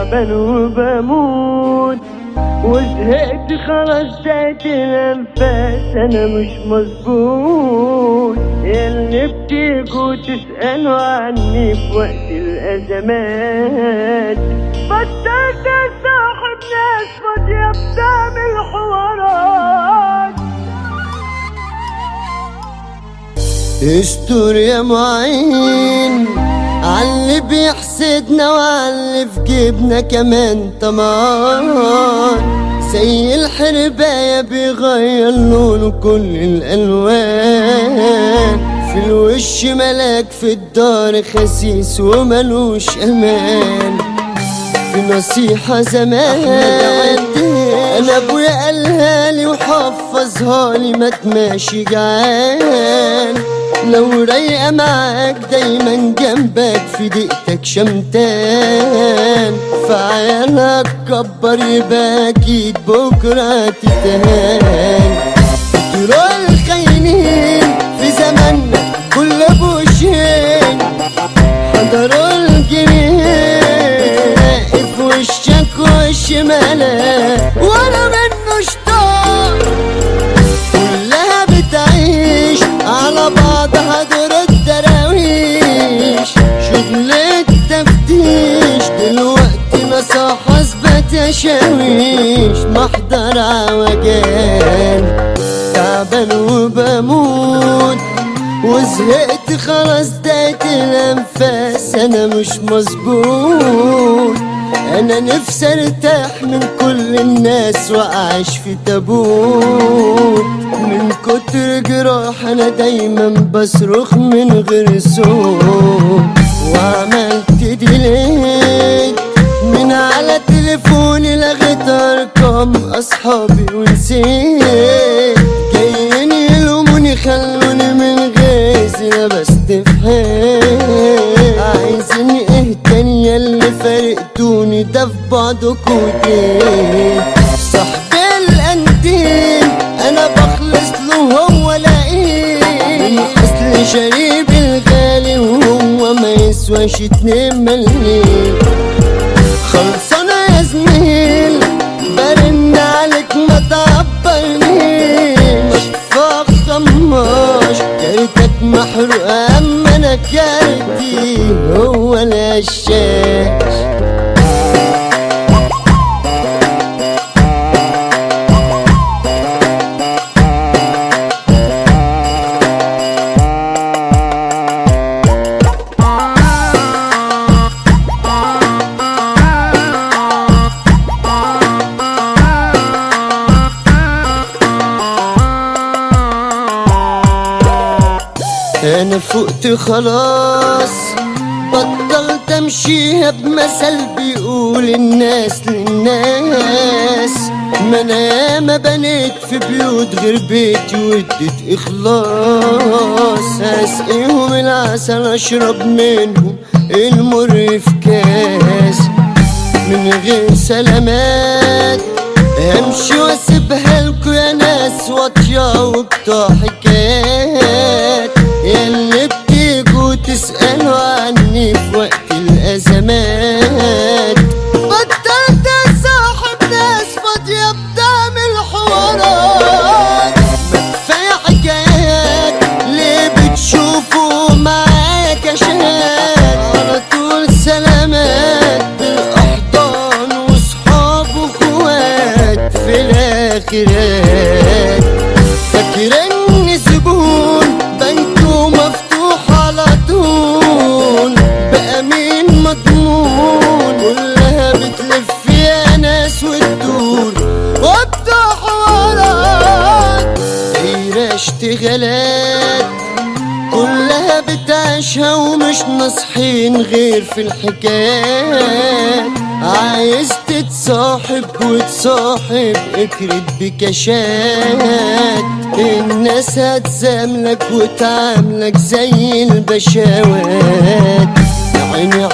تعبان وبموت وزهقت خلاص زهقت الانفاس انا مش مظبوط ياللي بتيجوا تسألوا عني في وقت الازمات بطلت صاحب ناس فاضية بتعمل حوارات استر يا معين عاللي بيحسدنا وعاللي في جيبنا كمان طمان زي الحرباية بيغير لونه كل الألوان في الوش ملاك في الدار خسيس وملوش أمان في نصيحة زمان أنا أبويا قالها لي وحفظها لي ما تماشي جعان لو رايقة معاك دايما جنبك في دقتك شمتان فعيالك كبر يبقى أكيد بكرة تتهان طلوع الخاينين في زماننا كل بوشين حضروا الجنيه في وشك وش ملا ولا منه اشتاق كلها بتعيش على بعضها دور الدراويش شغل التفتيش دلوقتي مصاحة اثبت شاويش محضر عوجان تعبان وبموت وزهقت خلاص دقت الانفاس انا مش مظبوط انا نفسي ارتاح من كل الناس واعيش في تابوت من كتر جراح انا دايما بصرخ من غير صوت وعملت ديليت من على تليفوني لغيت ارقام اصحابي ونسيت جايين يلوموني خلوني من غيظي لبست في حيط عايزين ايه تاني اللي فارقتوني ده في بعضكوا ليه صاحبي الانتيم انا بخلص له هو لاقيه من اصل شريب الغالي وهو ما يسواش اتنين مليم خلصانة يا زميل برن عليك ما تعبرنيش فخماش كارتك محروقة اما انا كارتي هو الهشاش انا فقت خلاص بطلت امشيها بمثل بيقول الناس للناس ما انا ياما بنيت في بيوت غير بيتي واديت اخلاص اسقيهم العسل اشرب منهم المر في كاس من غير سلامات امشي واسيبها لكوا يا ناس واطيه وبتوع حكايات ياللي بتيجوا تسألوا عني في وقت الأزمات بطلت صاحب ناس فاضية بتعمل حوارات ما كفاية حكايات ليه بتشوفوا معايا كشات على طول سلامات بالأحضان وصحاب وأخوات في الآخرات فاكرني زبون بنكه مفتوح على طول بأمين مضمون كلها بتلف يا ناس وتدور وابدأ حوارات دايرة اشتغالات كلها بتعيشها ومش ناصحين غير في الحكايات عايز تتصاحب وتصاحب اكرد بكشات الناس هتزاملك وتعاملك زي البشوات عيني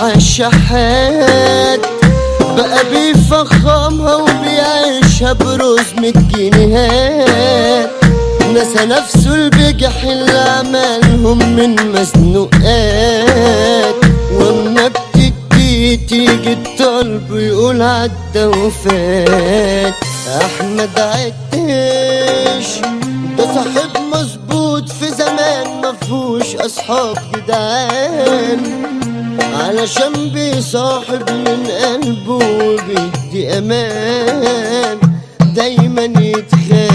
عالشحات بقى بيفخمها وبيعيشها برزم الجنيهات نسى نفسه البجح اللي عملهم من مزنوقات واما بتدي تيجي الطلب يقول عدى وفات احمد عتش ده صاحب مظبوط في زمان مفهوش اصحاب جدعان علشان بيصاحب من قلبه وبيدي امان دايما يتخان